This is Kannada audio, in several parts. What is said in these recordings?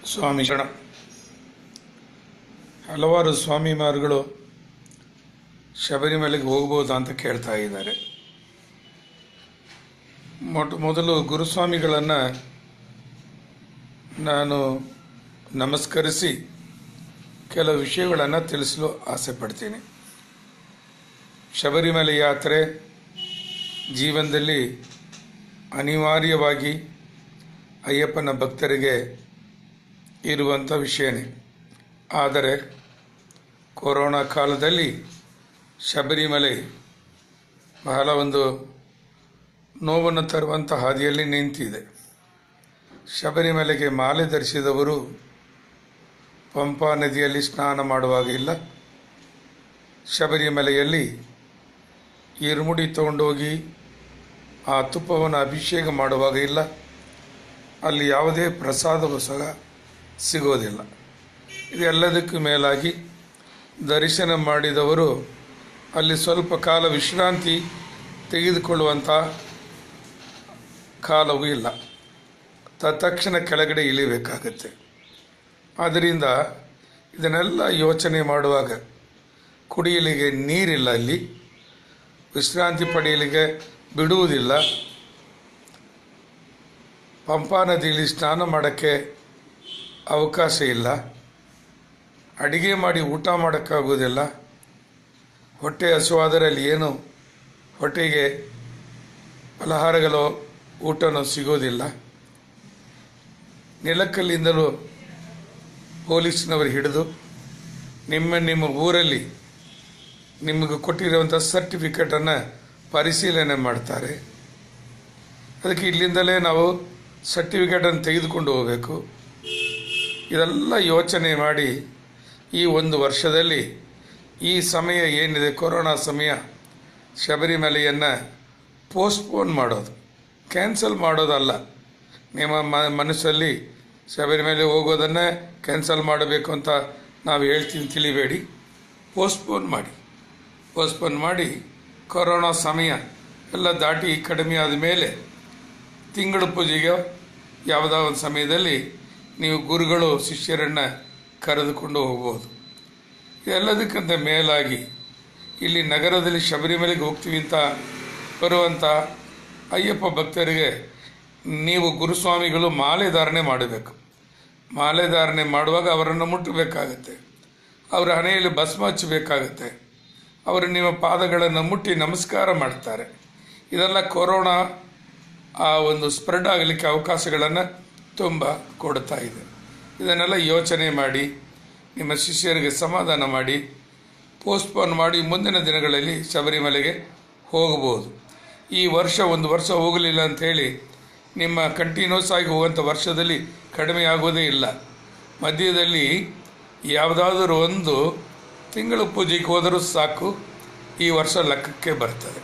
ಸ್ವಾಮಿ ಶರಣ ಹಲವಾರು ಸ್ವಾಮಿಮಾರುಗಳು ಶಬರಿಮಲೆಗೆ ಹೋಗ್ಬೋದಾ ಅಂತ ಕೇಳ್ತಾ ಇದ್ದಾರೆ ಮೊಟ್ಟ ಮೊದಲು ಗುರುಸ್ವಾಮಿಗಳನ್ನು ನಾನು ನಮಸ್ಕರಿಸಿ ಕೆಲವು ವಿಷಯಗಳನ್ನು ತಿಳಿಸಲು ಆಸೆ ಪಡ್ತೀನಿ ಶಬರಿಮಲೆ ಯಾತ್ರೆ ಜೀವನದಲ್ಲಿ ಅನಿವಾರ್ಯವಾಗಿ ಅಯ್ಯಪ್ಪನ ಭಕ್ತರಿಗೆ ಇರುವಂಥ ವಿಷಯನೇ ಆದರೆ ಕೊರೋನಾ ಕಾಲದಲ್ಲಿ ಶಬರಿಮಲೆ ಬಹಳ ಒಂದು ನೋವನ್ನು ತರುವಂಥ ಹಾದಿಯಲ್ಲಿ ನಿಂತಿದೆ ಶಬರಿಮಲೆಗೆ ಮಾಲೆ ಧರಿಸಿದವರು ಪಂಪಾ ನದಿಯಲ್ಲಿ ಸ್ನಾನ ಮಾಡುವಾಗ ಇಲ್ಲ ಶಬರಿಮಲೆಯಲ್ಲಿ ಇರುಮುಡಿ ತಗೊಂಡೋಗಿ ಆ ತುಪ್ಪವನ್ನು ಅಭಿಷೇಕ ಮಾಡುವಾಗ ಇಲ್ಲ ಅಲ್ಲಿ ಯಾವುದೇ ಪ್ರಸಾದವೂ ಸಹ ಸಿಗೋದಿಲ್ಲ ಇದೆಲ್ಲದಕ್ಕೂ ಮೇಲಾಗಿ ದರ್ಶನ ಮಾಡಿದವರು ಅಲ್ಲಿ ಸ್ವಲ್ಪ ಕಾಲ ವಿಶ್ರಾಂತಿ ತೆಗೆದುಕೊಳ್ಳುವಂಥ ಕಾಲವೂ ಇಲ್ಲ ತತ್ಕ್ಷಣ ಕೆಳಗಡೆ ಇಳಿಬೇಕಾಗತ್ತೆ ಆದ್ದರಿಂದ ಇದನ್ನೆಲ್ಲ ಯೋಚನೆ ಮಾಡುವಾಗ ಕುಡಿಯಲಿಗೆ ನೀರಿಲ್ಲ ಅಲ್ಲಿ ವಿಶ್ರಾಂತಿ ಪಡೆಯಲಿಕ್ಕೆ ಬಿಡುವುದಿಲ್ಲ ಪಂಪಾ ನದಿಯಲ್ಲಿ ಸ್ನಾನ ಮಾಡೋಕ್ಕೆ ಅವಕಾಶ ಇಲ್ಲ ಅಡಿಗೆ ಮಾಡಿ ಊಟ ಮಾಡೋಕ್ಕಾಗೋದಿಲ್ಲ ಹೊಟ್ಟೆ ಹಸುವಾದರೆ ಅಲ್ಲಿ ಏನು ಹೊಟ್ಟೆಗೆ ಫಲಹಾರಗಳು ಊಟನೂ ಸಿಗೋದಿಲ್ಲ ನಿಲಕ್ಕಲ್ಲಿಂದಲೂ ಪೊಲೀಸ್ನವರು ಹಿಡಿದು ನಿಮ್ಮ ನಿಮ್ಮ ಊರಲ್ಲಿ ನಿಮಗೆ ಕೊಟ್ಟಿರುವಂಥ ಸರ್ಟಿಫಿಕೇಟನ್ನು ಪರಿಶೀಲನೆ ಮಾಡ್ತಾರೆ ಅದಕ್ಕೆ ಇಲ್ಲಿಂದಲೇ ನಾವು ಸರ್ಟಿಫಿಕೇಟನ್ನು ತೆಗೆದುಕೊಂಡು ಹೋಗಬೇಕು ಇದೆಲ್ಲ ಯೋಚನೆ ಮಾಡಿ ಈ ಒಂದು ವರ್ಷದಲ್ಲಿ ಈ ಸಮಯ ಏನಿದೆ ಕೊರೋನಾ ಸಮಯ ಶಬರಿಮಲೆಯನ್ನು ಪೋಸ್ಟ್ಪೋನ್ ಮಾಡೋದು ಕ್ಯಾನ್ಸಲ್ ಮಾಡೋದಲ್ಲ ನಿಮ್ಮ ಮ ಮನಸ್ಸಲ್ಲಿ ಶಬರಿಮಲೆ ಹೋಗೋದನ್ನೇ ಕ್ಯಾನ್ಸಲ್ ಮಾಡಬೇಕು ಅಂತ ನಾವು ಹೇಳ್ತೀನಿ ತಿಳಿಬೇಡಿ ಪೋಸ್ಟ್ಪೋನ್ ಮಾಡಿ ಪೋಸ್ಟ್ಪೋನ್ ಮಾಡಿ ಕೊರೋನಾ ಸಮಯ ಎಲ್ಲ ದಾಟಿ ಕಡಿಮೆ ಆದ ಮೇಲೆ ತಿಂಗಳ ಪೂಜೆಗೆ ಯಾವುದೋ ಒಂದು ಸಮಯದಲ್ಲಿ ನೀವು ಗುರುಗಳು ಶಿಷ್ಯರನ್ನು ಕರೆದುಕೊಂಡು ಹೋಗ್ಬೋದು ಇದೆಲ್ಲದಕ್ಕಿಂತ ಮೇಲಾಗಿ ಇಲ್ಲಿ ನಗರದಲ್ಲಿ ಶಬರಿಮಲೆಗೆ ಹೋಗ್ತೀವಿ ಅಂತ ಬರುವಂಥ ಅಯ್ಯಪ್ಪ ಭಕ್ತರಿಗೆ ನೀವು ಗುರುಸ್ವಾಮಿಗಳು ಮಾಲೆ ಧಾರಣೆ ಮಾಡಬೇಕು ಮಾಲೆ ಧಾರಣೆ ಮಾಡುವಾಗ ಅವರನ್ನು ಮುಟ್ಟಬೇಕಾಗತ್ತೆ ಅವರ ಹಣೆಯಲ್ಲಿ ಭಸ್ಮ ಹಚ್ಚಬೇಕಾಗತ್ತೆ ಅವರು ನಿಮ್ಮ ಪಾದಗಳನ್ನು ಮುಟ್ಟಿ ನಮಸ್ಕಾರ ಮಾಡ್ತಾರೆ ಇದೆಲ್ಲ ಕೊರೋನಾ ಆ ಒಂದು ಸ್ಪ್ರೆಡ್ ಆಗಲಿಕ್ಕೆ ಅವಕಾಶಗಳನ್ನು ತುಂಬ ಕೊಡ್ತಾ ಇದೆ ಇದನ್ನೆಲ್ಲ ಯೋಚನೆ ಮಾಡಿ ನಿಮ್ಮ ಶಿಷ್ಯರಿಗೆ ಸಮಾಧಾನ ಮಾಡಿ ಪೋಸ್ಟ್ಪೋನ್ ಮಾಡಿ ಮುಂದಿನ ದಿನಗಳಲ್ಲಿ ಶಬರಿಮಲೆಗೆ ಹೋಗಬಹುದು ಈ ವರ್ಷ ಒಂದು ವರ್ಷ ಹೋಗಲಿಲ್ಲ ಅಂಥೇಳಿ ನಿಮ್ಮ ಕಂಟಿನ್ಯೂಸ್ ಆಗಿ ಹೋಗುವಂಥ ವರ್ಷದಲ್ಲಿ ಕಡಿಮೆ ಆಗೋದೇ ಇಲ್ಲ ಮಧ್ಯದಲ್ಲಿ ಯಾವುದಾದ್ರೂ ಒಂದು ತಿಂಗಳು ಪೂಜೆಗೆ ಹೋದರೂ ಸಾಕು ಈ ವರ್ಷ ಲೆಕ್ಕಕ್ಕೆ ಬರ್ತದೆ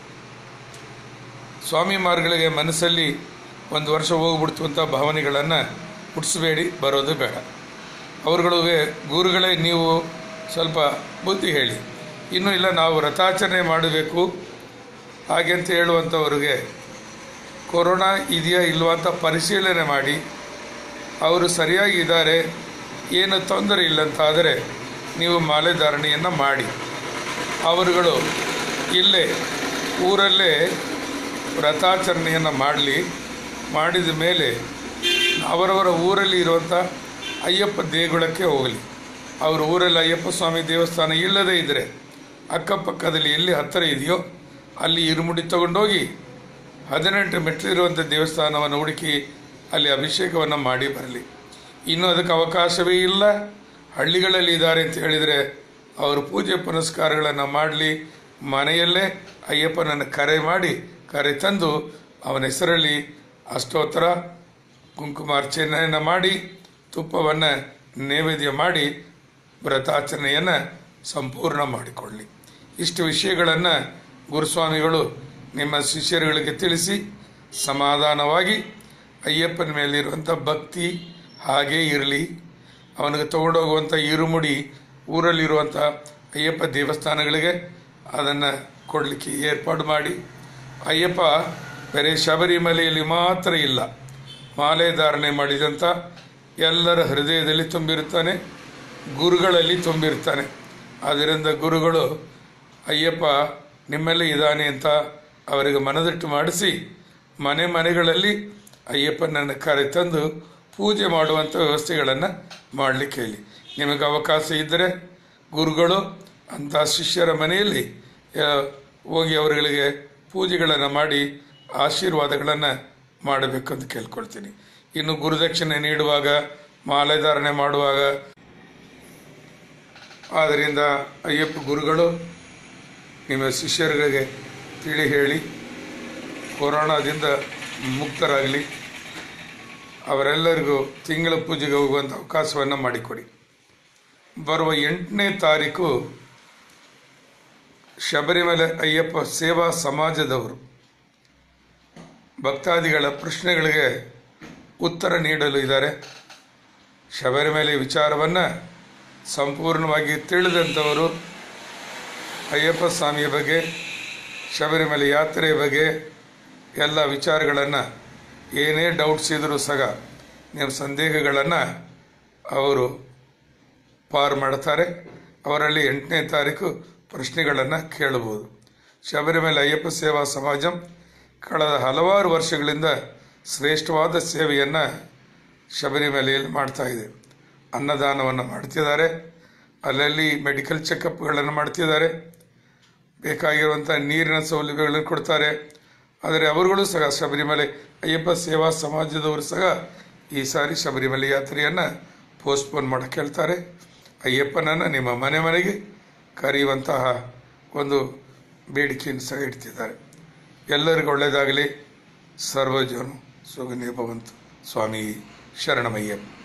ಸ್ವಾಮಿಮಾರುಗಳಿಗೆ ಮನಸ್ಸಲ್ಲಿ ಒಂದು ವರ್ಷ ಹೋಗ್ಬಿಡ್ತು ಅಂತ ಭಾವನೆಗಳನ್ನು ಹುಟ್ಟಿಸಬೇಡಿ ಬರೋದು ಬೇಡ ಅವರುಗಳಿಗೆ ಗುರುಗಳೇ ನೀವು ಸ್ವಲ್ಪ ಬುದ್ಧಿ ಹೇಳಿ ಇನ್ನೂ ಇಲ್ಲ ನಾವು ವ್ರತಾಚರಣೆ ಮಾಡಬೇಕು ಹಾಗೆ ಅಂತ ಹೇಳುವಂಥವ್ರಿಗೆ ಕೊರೋನಾ ಇದೆಯಾ ಇಲ್ವಾ ಅಂತ ಪರಿಶೀಲನೆ ಮಾಡಿ ಅವರು ಸರಿಯಾಗಿ ಇದ್ದಾರೆ ಏನು ತೊಂದರೆ ಇಲ್ಲ ಅಂತಾದರೆ ನೀವು ಮಾಲೆ ಧಾರಣೆಯನ್ನು ಮಾಡಿ ಅವರುಗಳು ಇಲ್ಲೇ ಊರಲ್ಲೇ ವ್ರತಾಚರಣೆಯನ್ನು ಮಾಡಲಿ ಮಾಡಿದ ಮೇಲೆ ಅವರವರ ಊರಲ್ಲಿ ಇರುವಂಥ ಅಯ್ಯಪ್ಪ ದೇಗುಲಕ್ಕೆ ಹೋಗಲಿ ಅವ್ರ ಊರಲ್ಲಿ ಅಯ್ಯಪ್ಪ ಸ್ವಾಮಿ ದೇವಸ್ಥಾನ ಇಲ್ಲದೇ ಇದ್ದರೆ ಅಕ್ಕಪಕ್ಕದಲ್ಲಿ ಎಲ್ಲಿ ಹತ್ತಿರ ಇದೆಯೋ ಅಲ್ಲಿ ಇರುಮುಡಿ ತಗೊಂಡೋಗಿ ಹದಿನೆಂಟು ಮೆಟ್ಲಿರುವಂಥ ದೇವಸ್ಥಾನವನ್ನು ಹುಡುಕಿ ಅಲ್ಲಿ ಅಭಿಷೇಕವನ್ನು ಮಾಡಿ ಬರಲಿ ಇನ್ನೂ ಅದಕ್ಕೆ ಅವಕಾಶವೇ ಇಲ್ಲ ಹಳ್ಳಿಗಳಲ್ಲಿ ಇದ್ದಾರೆ ಅಂತ ಹೇಳಿದರೆ ಅವರು ಪೂಜೆ ಪುನಸ್ಕಾರಗಳನ್ನು ಮಾಡಲಿ ಮನೆಯಲ್ಲೇ ಅಯ್ಯಪ್ಪನನ್ನು ಕರೆ ಮಾಡಿ ಕರೆ ತಂದು ಅವನ ಹೆಸರಲ್ಲಿ ಅಷ್ಟೋತ್ತರ ಕುಂಕುಮಾರ್ಚನೆಯನ್ನು ಮಾಡಿ ತುಪ್ಪವನ್ನು ನೈವೇದ್ಯ ಮಾಡಿ ವ್ರತಾಚರಣೆಯನ್ನು ಸಂಪೂರ್ಣ ಮಾಡಿಕೊಳ್ಳಿ ಇಷ್ಟು ವಿಷಯಗಳನ್ನು ಗುರುಸ್ವಾಮಿಗಳು ನಿಮ್ಮ ಶಿಷ್ಯರುಗಳಿಗೆ ತಿಳಿಸಿ ಸಮಾಧಾನವಾಗಿ ಅಯ್ಯಪ್ಪನ ಮೇಲಿರುವಂಥ ಭಕ್ತಿ ಹಾಗೇ ಇರಲಿ ಅವನಿಗೆ ತಗೊಂಡೋಗುವಂಥ ಇರುಮುಡಿ ಊರಲ್ಲಿರುವಂಥ ಅಯ್ಯಪ್ಪ ದೇವಸ್ಥಾನಗಳಿಗೆ ಅದನ್ನು ಕೊಡಲಿಕ್ಕೆ ಏರ್ಪಾಡು ಮಾಡಿ ಅಯ್ಯಪ್ಪ ಬೇರೆ ಶಬರಿಮಲೆಯಲ್ಲಿ ಮಾತ್ರ ಇಲ್ಲ ಮಾಲೆ ಧಾರಣೆ ಮಾಡಿದಂಥ ಎಲ್ಲರ ಹೃದಯದಲ್ಲಿ ತುಂಬಿರ್ತಾನೆ ಗುರುಗಳಲ್ಲಿ ತುಂಬಿರ್ತಾನೆ ಆದ್ದರಿಂದ ಗುರುಗಳು ಅಯ್ಯಪ್ಪ ನಿಮ್ಮಲ್ಲಿ ಇದ್ದಾನೆ ಅಂತ ಅವರಿಗೆ ಮನದಟ್ಟು ಮಾಡಿಸಿ ಮನೆ ಮನೆಗಳಲ್ಲಿ ಅಯ್ಯಪ್ಪನನ್ನು ಕರೆತಂದು ಪೂಜೆ ಮಾಡುವಂಥ ವ್ಯವಸ್ಥೆಗಳನ್ನು ಮಾಡಲಿಕ್ಕೆ ಹೇಳಿ ನಿಮಗೆ ಅವಕಾಶ ಇದ್ದರೆ ಗುರುಗಳು ಅಂಥ ಶಿಷ್ಯರ ಮನೆಯಲ್ಲಿ ಆ, ಹೋಗಿ ಅವರುಗಳಿಗೆ ಪೂಜೆಗಳನ್ನು ಮಾಡಿ ಆಶೀರ್ವಾದಗಳನ್ನು ಮಾಡಬೇಕಂತ ಕೇಳ್ಕೊಳ್ತೀನಿ ಇನ್ನು ಗುರುದಕ್ಷಿಣೆ ನೀಡುವಾಗ ಮಾಲೆಧಾರಣೆ ಮಾಡುವಾಗ ಆದ್ದರಿಂದ ಅಯ್ಯಪ್ಪ ಗುರುಗಳು ನಿಮ್ಮ ಶಿಷ್ಯರಿಗೆ ತಿಳಿ ಹೇಳಿ ಕೊರೋನಾದಿಂದ ಮುಕ್ತರಾಗಲಿ ಅವರೆಲ್ಲರಿಗೂ ತಿಂಗಳ ಪೂಜೆಗೆ ಹೋಗುವಂಥ ಅವಕಾಶವನ್ನು ಮಾಡಿಕೊಡಿ ಬರುವ ಎಂಟನೇ ತಾರೀಕು ಶಬರಿಮಲೆ ಅಯ್ಯಪ್ಪ ಸೇವಾ ಸಮಾಜದವರು ಭಕ್ತಾದಿಗಳ ಪ್ರಶ್ನೆಗಳಿಗೆ ಉತ್ತರ ನೀಡಲು ಇದ್ದಾರೆ ಶಬರಿಮಲೆ ವಿಚಾರವನ್ನು ಸಂಪೂರ್ಣವಾಗಿ ತಿಳಿದಂಥವರು ಅಯ್ಯಪ್ಪ ಸ್ವಾಮಿಯ ಬಗ್ಗೆ ಶಬರಿಮಲೆ ಯಾತ್ರೆಯ ಬಗ್ಗೆ ಎಲ್ಲ ವಿಚಾರಗಳನ್ನು ಏನೇ ಡೌಟ್ಸ್ ಇದ್ದರೂ ಸಹ ನಿಮ್ಮ ಸಂದೇಹಗಳನ್ನು ಅವರು ಪಾರು ಮಾಡ್ತಾರೆ ಅವರಲ್ಲಿ ಎಂಟನೇ ತಾರೀಕು ಪ್ರಶ್ನೆಗಳನ್ನು ಕೇಳಬಹುದು ಶಬರಿಮಲೆ ಅಯ್ಯಪ್ಪ ಸೇವಾ ಸಮಾಜ ಕಳೆದ ಹಲವಾರು ವರ್ಷಗಳಿಂದ ಶ್ರೇಷ್ಠವಾದ ಸೇವೆಯನ್ನು ಶಬರಿಮಲೆಯಲ್ಲಿ ಮಾಡ್ತಾ ಇದೆ ಅನ್ನದಾನವನ್ನು ಮಾಡ್ತಿದ್ದಾರೆ ಅಲ್ಲಲ್ಲಿ ಮೆಡಿಕಲ್ ಚೆಕಪ್ಗಳನ್ನು ಮಾಡ್ತಿದ್ದಾರೆ ಬೇಕಾಗಿರುವಂಥ ನೀರಿನ ಸೌಲಭ್ಯಗಳನ್ನು ಕೊಡ್ತಾರೆ ಆದರೆ ಅವರುಗಳು ಸಹ ಶಬರಿಮಲೆ ಅಯ್ಯಪ್ಪ ಸೇವಾ ಸಮಾಜದವರು ಸಹ ಈ ಸಾರಿ ಶಬರಿಮಲೆ ಯಾತ್ರೆಯನ್ನು ಪೋಸ್ಟ್ಪೋನ್ ಮಾಡಕ್ಕೆ ಹೇಳ್ತಾರೆ ಅಯ್ಯಪ್ಪನನ್ನು ನಿಮ್ಮ ಮನೆ ಮನೆಗೆ ಕರೆಯುವಂತಹ ಒಂದು ಬೇಡಿಕೆಯನ್ನು ಸಹ ಇಡ್ತಿದ್ದಾರೆ ಎಲ್ಲರಿಗೂ ಒಳ್ಳೆಯದಾಗಲಿ ಸರ್ವಜನು ಸುಗನಿ ಭವಂತು ಸ್ವಾಮಿ ಶರಣಮಯ್ಯಪ್ಪ